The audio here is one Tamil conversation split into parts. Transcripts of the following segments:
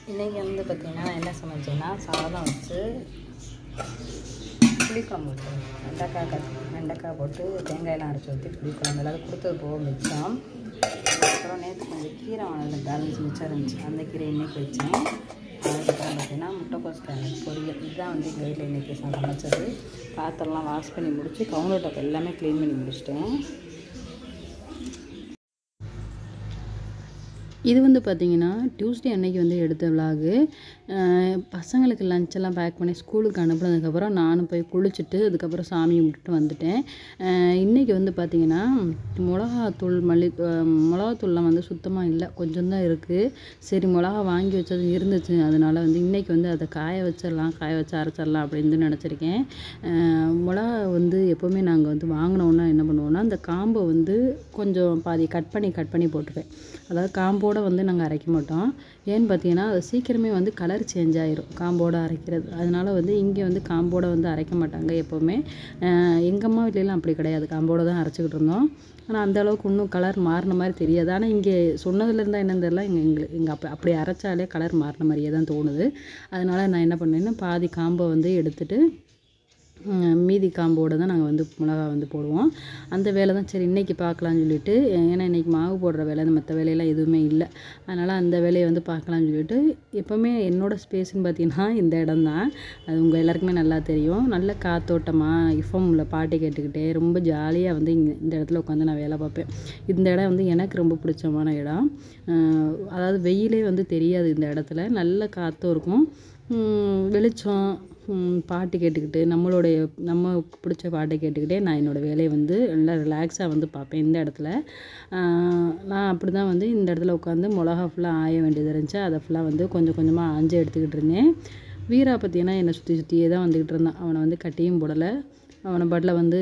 இன்றைக்கி வந்து பார்த்திங்கன்னா என்ன சமைச்சேன்னா சாதம் வச்சு புளிக்குழம்பு வச்சேன் வெண்டைக்காய் கட் வெண்டைக்காய் போட்டு தேங்காயெல்லாம் அரைச்சி ஊற்றி புளிக்குழம்பு எல்லாரும் கொடுத்தது போக மிச்சம் அப்புறம் நேற்று கொஞ்சம் கீரை வாங்கினது பேலன்ஸ் மிச்சம் இருந்துச்சு அந்த கீரை இன்றைக்கி வச்சேன் அதுக்கப்புறம் பார்த்திங்கன்னா முட்டைக்கோஸ் கேரட் பொரியல் இதுதான் வந்து எங்கள் வீட்டில் இன்றைக்கி சமைச்சது பாத்திரம்லாம் வாஷ் பண்ணி முடிச்சு கவுண்டர் டாப் எல்லாமே க்ளீன் பண்ணி முடிச்சிட்டேன் இது வந்து பார்த்திங்கன்னா டியூஸ்டே அன்னைக்கு வந்து எடுத்த விலாகு பசங்களுக்கு லஞ்செல்லாம் பேக் பண்ணி ஸ்கூலுக்கு அனுப்புனதுக்கப்புறம் நானும் போய் குளிச்சுட்டு அதுக்கப்புறம் சாமி கும்பிட்டுட்டு வந்துட்டேன் இன்றைக்கி வந்து பார்த்திங்கன்னா மிளகாத்தூள் மல்லி அஹ் மிளகாத்தூள்லாம் வந்து சுத்தமாக இல்லை கொஞ்சம் தான் இருக்குது சரி மிளகா வாங்கி வச்சது இருந்துச்சு அதனால் வந்து இன்றைக்கி வந்து அதை காய வச்சிடலாம் காய வச்சு அரைச்சிடலாம் அப்படின்னு நினச்சிருக்கேன் அஹ் மிளகா வந்து எப்போவுமே நாங்கள் வந்து வாங்கினோன்னா என்ன பண்ணுவோம்னா அந்த காம்பை வந்து கொஞ்சம் பாதி கட் பண்ணி கட் பண்ணி போட்டுருவேன் அதாவது காம்போடு வந்து நாங்கள் அரைக்க மாட்டோம் ஏன்னு பார்த்தீங்கன்னா அது சீக்கிரமே வந்து கலர் சேஞ்ச் ஆயிரும் காம்போடு அரைக்கிறது அதனால வந்து இங்கே வந்து காம்போடு வந்து அரைக்க மாட்டாங்க எப்போவுமே எங்கள் அம்மா வீட்லலாம் அப்படி கிடையாது காம்போடு தான் அரைச்சிக்கிட்டு இருந்தோம் ஆனால் அந்த அளவுக்கு இன்னும் கலர் மாறின மாதிரி தெரியாது ஆனால் இங்கே சொன்னதுலேருந்தா என்னன்னு தெரியல எங்கள் எங்களுக்கு எங்கள் அப்படி அப்படி அரைச்சாலே கலர் மாறின மாதிரியே தான் தோணுது அதனால் நான் என்ன பண்ணேன்னா பாதி காம்பை வந்து எடுத்துட்டு ம், மீதி காம்போடு தான் நாங்கள் வந்து மிளகா வந்து போடுவோம் அந்த வேலை தான் சரி இன்றைக்கி பார்க்கலான்னு சொல்லிட்டு ஏன்னா இன்றைக்கி மாவு போடுற வேலை இந்த மற்ற வேலையெல்லாம் எதுவுமே இல்லை அதனால் அந்த வேலையை வந்து பார்க்கலான்னு சொல்லிட்டு எப்போவுமே என்னோடய ஸ்பேஸ்னு பார்த்தீங்கன்னா இந்த இடம் தான் அது உங்கள் எல்லாருக்குமே நல்லா தெரியும் நல்ல காத்தோட்டமாக இஃபம்ல பாட்டு கேட்டுக்கிட்டே ரொம்ப ஜாலியாக வந்து இங்கே இந்த இடத்துல உட்காந்து நான் வேலை பார்ப்பேன் இந்த இடம் வந்து எனக்கு ரொம்ப பிடிச்சமான இடம் அஹ் அதாவது வெயிலே வந்து தெரியாது இந்த இடத்துல நல்ல காற்றும் இருக்கும் உம் வெளிச்சம் உம் பாட்டு கேட்டுக்கிட்டு நம்மளுடைய நம்ம பிடிச்ச பாட்டை கேட்டுக்கிட்டே நான் என்னோடய வேலையை வந்து நல்லா ரிலாக்ஸாக வந்து பார்ப்பேன் இந்த இடத்துல ஆஹ் நான் அப்படி தான் வந்து இந்த இடத்துல உட்காந்து மிளகா ஃபுல்லாக ஆய வேண்டியது இருந்துச்சு அதை ஃபுல்லாக வந்து கொஞ்சம் கொஞ்சமாக ஆஞ்சு எடுத்துக்கிட்டு இருந்தேன் வீரா பற்றினா என்னை சுற்றி சுற்றியே தான் வந்துக்கிட்டு இருந்தான் அவனை வந்து கட்டியும் போடலை அவனை பாட்டில் வந்து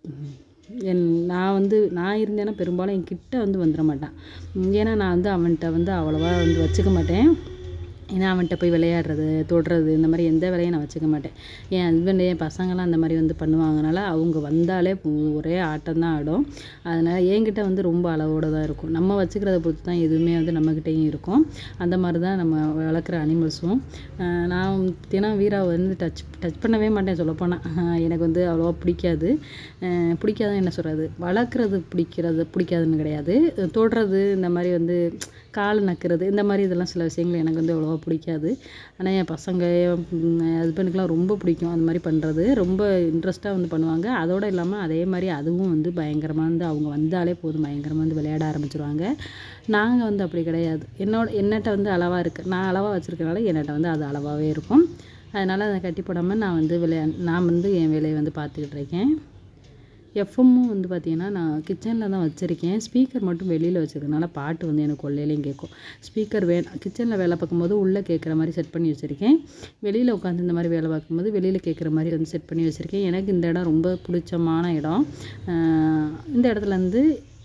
என் நான் வந்து நான் இருந்தேன்னா பெரும்பாலும் என் கிட்ட வந்து வந்துட மாட்டான் உம் ஏன்னா நான் வந்து அவன்கிட்ட வந்து அவ்வளோவா வந்து வச்சுக்க மாட்டேன் ஏன்னா அவன்கிட்ட போய் விளையாடுறது தொடுறது இந்த மாதிரி எந்த வேலையும் நான் வச்சுக்க மாட்டேன் என் ஹஸ்பண்ட் என் பசங்களாம் அந்த மாதிரி வந்து பண்ணுவாங்கனால அவங்க வந்தாலே பு- ஒரே ஆட்டம் தான் ஆடும் அதனால் என்கிட்ட வந்து ரொம்ப அளவோடு தான் இருக்கும் நம்ம வச்சுக்கிறத பொறுத்து தான் எதுவுமே வந்து நம்மக்கிட்டேயும் இருக்கும் அந்த மாதிரி தான் நம்ம வளர்க்குற அனிமல்ஸும் நான் தினம் வீரா வந்து டச் டச் பண்ணவே மாட்டேன் சொல்லப்போனால் எனக்கு வந்து அவ்வளோவா பிடிக்காது அஹ் பிடிக்காதுன்னு என்ன சொல்கிறது வளர்க்குறது பிடிக்கிறது பிடிக்காதுன்னு கிடையாது தொடுறது இந்த மாதிரி வந்து கால் நக்கிறது இந்த மாதிரி இதெல்லாம் சில விஷயங்கள் எனக்கு வந்து அவ்வளோவா பிடிக்காது ஆனால் என் பசங்க என் ஹஸ்பண்டுக்கெலாம் ரொம்ப பிடிக்கும் அந்த மாதிரி பண்ணுறது ரொம்ப இன்ட்ரெஸ்ட்டாக வந்து பண்ணுவாங்க அதோடு இல்லாமல் அதே மாதிரி அதுவும் வந்து பயங்கரமாக வந்து அவங்க வந்தாலே போதும் பயங்கரமாக வந்து விளையாட ஆரம்பிச்சிருவாங்க நாங்கள் வந்து அப்படி கிடையாது என்னோட என்னட்ட வந்து அளவாக இருக்குது நான் அளவாக வச்சுருக்கனால என்னட்ட வந்து அது அளவாகவே இருக்கும் அதனால் அதை கட்டி போடாமல் நான் வந்து விளையா நான் வந்து என் வேலையை வந்து பார்த்துக்கிட்டு இருக்கேன் எஃப்எம்மும் வந்து பார்த்தீங்கன்னா நான் கிச்சனில் தான் வச்சுருக்கேன் ஸ்பீக்கர் மட்டும் வெளியில் வச்சுருக்கனால பாட்டு வந்து எனக்கு கொள்ளையிலையும் கேட்கும் ஸ்பீக்கர் வே கிச்சனில் வேலை பார்க்கும்போது உள்ளே கேட்குற மாதிரி செட் பண்ணி வச்சுருக்கேன் வெளியில் உட்காந்து இந்த மாதிரி வேலை பார்க்கும்போது வெளியில் கேட்குற மாதிரி வந்து செட் பண்ணி வச்சுருக்கேன் எனக்கு இந்த இடம் ரொம்ப பிடிச்சமான இடம் ஆஹ் இந்த இடத்துல இருந்து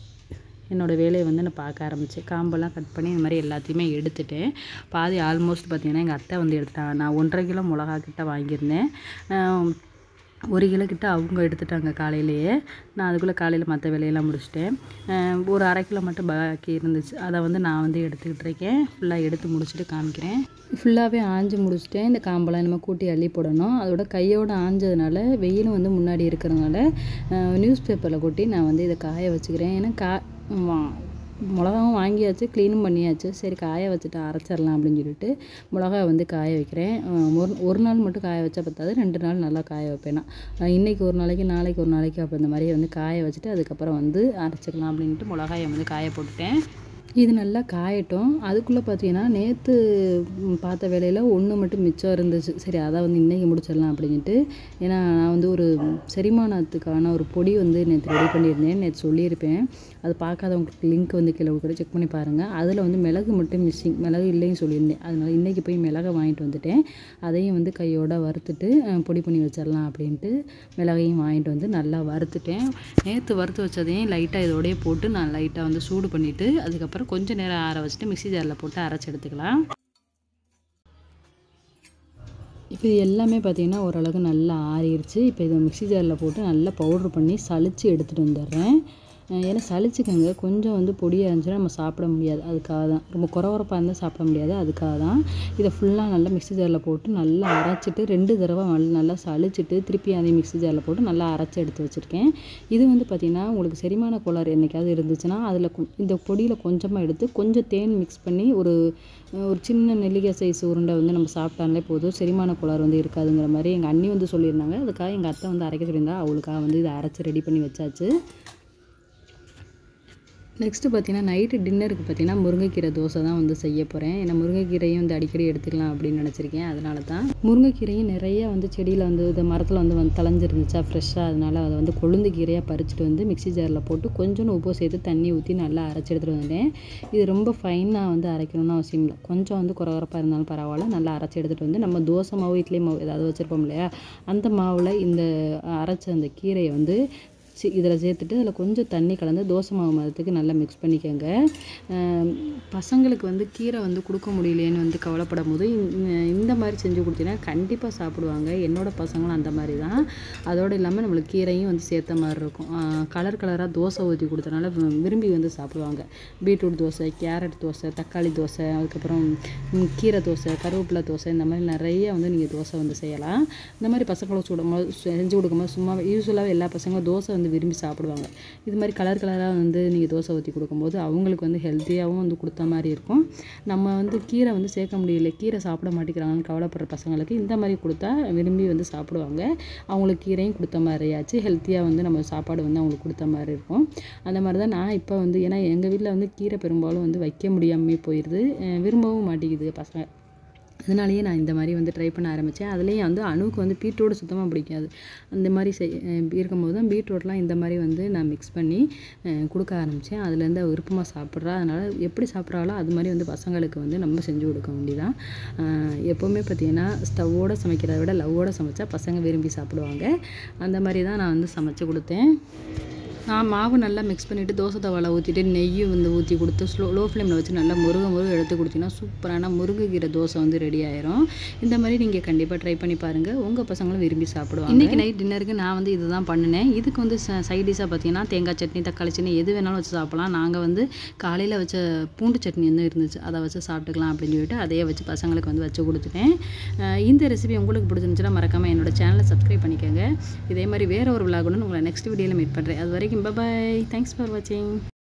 என்னோடய வேலையை வந்து நான் பார்க்க ஆரம்பித்தேன் காம்பெல்லாம் கட் பண்ணி இந்த மாதிரி எல்லாத்தையுமே எடுத்துட்டேன் பாதி ஆல்மோஸ்ட் பார்த்தீங்கன்னா எங்கள் அத்தை வந்து எடுத்துட்டாங்க நான் ஒன்றரை கிலோ மிளகா கிட்ட வாங்கியிருந்தேன் ஆஹ் ஒரு கிலோ கிட்ட அவங்க எடுத்துட்டாங்க காலையிலேயே நான் அதுக்குள்ளே காலையில் மற்ற வேலையெல்லாம் முடிச்சிட்டேன் ஆஹ் ஒரு அரை கிலோ மட்டும் பாக்கி இருந்துச்சு அதை வந்து நான் வந்து எடுத்துக்கிட்டு இருக்கேன் ஃபுல்லாக எடுத்து முடிச்சுட்டு காமிக்கிறேன் ஃபுல்லாகவே ஆஞ்சு முடிச்சிட்டேன் இந்த காம்பெல்லாம் நம்ம கூட்டி அள்ளி போடணும் அதோட கையோடு ஆஞ்சதுனால வெயிலும் வந்து முன்னாடி இருக்கிறதுனால நியூஸ் பேப்பரில் கொட்டி நான் வந்து இதை காய வச்சுக்கிறேன் ஏன்னா கா வா- மிளகாவும் வாங்கியாச்சு க்ளீனும் பண்ணியாச்சு சரி காய வச்சுட்டு அரைச்சிடலாம் அப்படின்னு சொல்லிட்டு மிளகா வந்து காய வைக்கிறேன் அஹ் ஒரு ஒரு நாள் மட்டும் காய வச்சா பத்தாது ரெண்டு நாள் நல்லா காய வைப்பேன் நான் அஹ் இன்னைக்கு ஒரு நாளைக்கு நாளைக்கு ஒரு நாளைக்கு அப்போ இந்த மாதிரி வந்து காய வச்சுட்டு அதுக்கப்புறம் வந்து அரைச்சிக்கலாம் அப்படின்ட்டு மிளகாயை வந்து காய போட்டுட்டேன் இது நல்லா காயட்டும் அதுக்குள்ளே பார்த்தீங்கன்னா நேற்று பார்த்த வேலையில் ஒன்று மட்டும் மிச்சம் இருந்துச்சு சரி அதை வந்து இன்றைக்கி முடிச்சிடலாம் அப்படின்ட்டு ஏன்னா நான் வந்து ஒரு செரிமானத்துக்கான ஒரு பொடி வந்து நேற்று ரெடி பண்ணியிருந்தேன் நேற்று சொல்லியிருப்பேன் அது பார்க்காதவங்களுக்கு லிங்க் வந்து கீழே கூட செக் பண்ணி பாருங்கள் அதில் வந்து மிளகு மட்டும் மிஸ்ஸிங் மிளகு இல்லைன்னு சொல்லியிருந்தேன் அதனால் இன்றைக்கி போய் மிளகை வாங்கிட்டு வந்துட்டேன் அதையும் வந்து கையோட வறுத்துட்டு அஹ், பொடி பண்ணி வச்சிடலாம் அப்படின்ட்டு மிளகையும் வாங்கிட்டு வந்து நல்லா வறுத்துட்டேன் நேற்று வறுத்து வச்சதையும் லைட்டாக இதோடயே போட்டு நான் லைட்டாக வந்து சூடு பண்ணிவிட்டு அதுக்கப்புறம் கொஞ்ச நேரம் ஆற வச்சுட்டு மிக்ஸி ஜாரில் போட்டு அரைச்சி எடுத்துக்கலாம் இப்போ இது எல்லாமே பார்த்தீங்கன்னா ஓரளவுக்கு நல்லா ஆறிடுச்சு இப்போ இதை மிக்ஸி ஜாரில் போட்டு நல்லா பவுட்ரு பண்ணி சலிச்சு எடுத்துகிட்டு வந்துடுறேன் அஹ் ஏன்னா சளிச்சுக்கோங்க கொஞ்சம் வந்து பொடியாக இருந்துச்சுன்னா நம்ம சாப்பிட முடியாது அதுக்காக தான் ரொம்ப குறவரப்பாக இருந்தால் சாப்பிட முடியாது அதுக்காக தான் இதை ஃபுல்லாக நல்லா மிக்ஸி ஜாரில் போட்டு நல்லா அரைச்சிட்டு ரெண்டு தடவை நல்லா நல்லா சளிச்சிட்டு திருப்பி அதே மிக்ஸி ஜாரில் போட்டு நல்லா அரைச்சி எடுத்து வச்சுருக்கேன் இது வந்து பார்த்திங்கன்னா உங்களுக்கு செரிமான கோளாறு என்னைக்காவது இருந்துச்சுன்னா அதில் இந்த பொடியில் கொஞ்சமாக எடுத்து கொஞ்சம் தேன் மிக்ஸ் பண்ணி ஒரு ஒரு சின்ன நெல்லிக்காய் சைஸ் உருண்டை வந்து நம்ம சாப்பிட்டாலே போதும் செரிமான கோளாறு வந்து இருக்காதுங்கிற மாதிரி எங்கள் அண்ணி வந்து சொல்லியிருந்தாங்க அதுக்காக எங்கள் அத்தை வந்து அரைக்க சொல்லியிருந்தா அவளுக்காக வந்து இதை அரைச்சி ரெடி பண்ணி வச்சாச்சு நெக்ஸ்ட்டு பார்த்தீங்கன்னா நைட்டு டின்னருக்கு பார்த்தீங்கன்னா முருங்கைக்கீரை தோசை தான் வந்து செய்ய போகிறேன் ஏன்னா முருங்கைக்கீரையும் வந்து அடிக்கடி எடுத்துக்கலாம் அப்படின்னு நினச்சிருக்கேன் அதனால தான் முருங்கைக்கீரையும் நிறைய வந்து செடியில் வந்து இந்த மரத்தில் வந்து வந்து தளைஞ்சிருந்துச்சா ஃப்ரெஷ்ஷாக அதனால அதை வந்து கொழுந்து கீரையாக பறிச்சுட்டு வந்து மிக்ஸி ஜாரில் போட்டு கொஞ்சோண்டு உப்பு சேர்த்து தண்ணி ஊற்றி நல்லா அரைச்சி எடுத்துகிட்டு வந்துட்டேன் இது ரொம்ப ஃபைனாக வந்து அரைக்கணும்னு அவசியம் இல்லை கொஞ்சம் வந்து குறகுறப்பாக இருந்தாலும் பரவாயில்ல நல்லா அரைச்சி எடுத்துகிட்டு வந்து நம்ம தோசை மாவு இட்லி மாவு ஏதாவது வச்சுருப்போம் இல்லையா அந்த மாவில் இந்த அரைச்ச அந்த கீரையை வந்து சி இதில் சேர்த்துட்டு அதில் கொஞ்சம் தண்ணி கலந்து தோசை மாவு மரத்துக்கு நல்லா மிக்ஸ் பண்ணிக்கோங்க அஹ் பசங்களுக்கு வந்து கீரை வந்து கொடுக்க முடியலேன்னு வந்து கவலைப்படும் போது இந்த- இந்த மாதிரி செஞ்சு கொடுத்தீங்கன்னா கண்டிப்பாக சாப்பிடுவாங்க என்னோட பசங்களும் அந்த மாதிரி தான் அதோடு இல்லாமல் நம்மளுக்கு கீரையும் வந்து சேர்த்த மாதிரி இருக்கும் கலர் கலராக தோசை ஊற்றி கொடுத்தனால வி- விரும்பி வந்து சாப்பிடுவாங்க பீட்ரூட் தோசை கேரட் தோசை தக்காளி தோசை அதுக்கப்புறம் ம், கீரை தோசை கருவேப்பிலை தோசை இந்த மாதிரி நிறைய வந்து நீங்கள் தோசை வந்து செய்யலாம் இந்த மாதிரி பசங்களுக்கு சுடும்போது செஞ்சு கொடுக்கும்போது சும்மா யூஸ்வலாகவே எல்லா பசங்களும் தோசை வந்து விரும்பி சாப்பிடுவாங்க இது மாதிரி கலர் கலராக வந்து நீங்கள் தோசை ஊற்றி கொடுக்கும்போது அவங்களுக்கு வந்து ஹெல்த்தியாகவும் வந்து கொடுத்த மாதிரி இருக்கும் நம்ம வந்து கீரை வந்து சேர்க்க முடியல கீரை சாப்பிட மாட்டேங்கிறாங்கன்னு கவலைப்படுற பசங்களுக்கு இந்த மாதிரி கொடுத்தா விரும்பி வந்து சாப்பிடுவாங்க அவங்களுக்கு கீரையும் கொடுத்த மாதிரியாச்சு ஹெல்த்தியாக வந்து நம்ம சாப்பாடு வந்து அவங்களுக்கு கொடுத்த மாதிரி இருக்கும் அந்த மாதிரி தான் நான் இப்போ வந்து ஏன்னா எங்கள் வீட்டில் வந்து கீரை பெரும்பாலும் வந்து வைக்க முடியாமே போயிடுது அஹ் விரும்பவும் மாட்டேங்குது பசங்க அதனாலேயே நான் இந்த மாதிரி வந்து ட்ரை பண்ண ஆரம்பித்தேன் அதுலேயும் வந்து அணுவுக்கு வந்து பீட்ரூட் சுத்தமாக பிடிக்காது அந்த மாதிரி செய் அஹ் இருக்கும்போது தான் பீட்ரூட்லாம் இந்த மாதிரி வந்து நான் மிக்ஸ் பண்ணி அஹ் கொடுக்க ஆரம்பித்தேன் அதுலேருந்து அவ விருப்பமாக சாப்பிட்றா அதனால் எப்படி சாப்பிட்றாளோ அது மாதிரி வந்து பசங்களுக்கு வந்து நம்ம செஞ்சு கொடுக்க வேண்டியதான் அஹ் எப்போவுமே பார்த்தீங்கன்னா ஸ்டவ்வோடு சமைக்கிறத விட லவ்வோடு சமைச்சா பசங்க விரும்பி சாப்பிடுவாங்க அந்த மாதிரி தான் நான் வந்து சமைச்சு கொடுத்தேன் நான் மாவு நல்லா மிக்ஸ் பண்ணிவிட்டு தோசை தவாவில் ஊற்றிட்டு நெய்யும் வந்து ஊற்றி கொடுத்து ஸ்லோ லோ ஃப்ளேமில் வச்சு நல்லா முருக முருக எடுத்து கொடுத்தீங்கன்னா சூப்பரான முருங்கைக்கீரை தோசை வந்து ரெடி ஆயிரும் இந்த மாதிரி நீங்கள் கண்டிப்பாக ட்ரை பண்ணி பாருங்கள் உங்கள் பசங்களும் விரும்பி சாப்பிடுவாங்க இன்றைக்கி நைட் டின்னருக்கு நான் வந்து இதுதான் பண்ணினேன் இதுக்கு வந்து சைட் டிஷ்ஷாக பார்த்தீங்கன்னா தேங்காய் சட்னி தக்காளி சட்னி எது வேணாலும் வச்சு சாப்பிடலாம் நாங்கள் வந்து காலையில் வச்ச பூண்டு சட்னி வந்து இருந்துச்சு அதை வச்சு சாப்பிட்டுக்கலாம் அப்படின்னு சொல்லிட்டு அதையே வச்சு பசங்களுக்கு வந்து வச்சு கொடுத்துட்டேன் அஹ் இந்த ரெசிபி உங்களுக்கு பிடிச்சிருந்துச்சுன்னா மறக்காமல் என்னோட சேனலை சப்ஸ்கிரைப் பண்ணிக்கோங்க இதே மாதிரி வேற ஒரு விழாகுன்னு உங்களை நெக்ஸ்ட் வீடியோவில் மீட் பண்ணுறேன் அது வரைக்கும் பபாய் தேங்க்ஸ் ஃபார் வாட்சிங்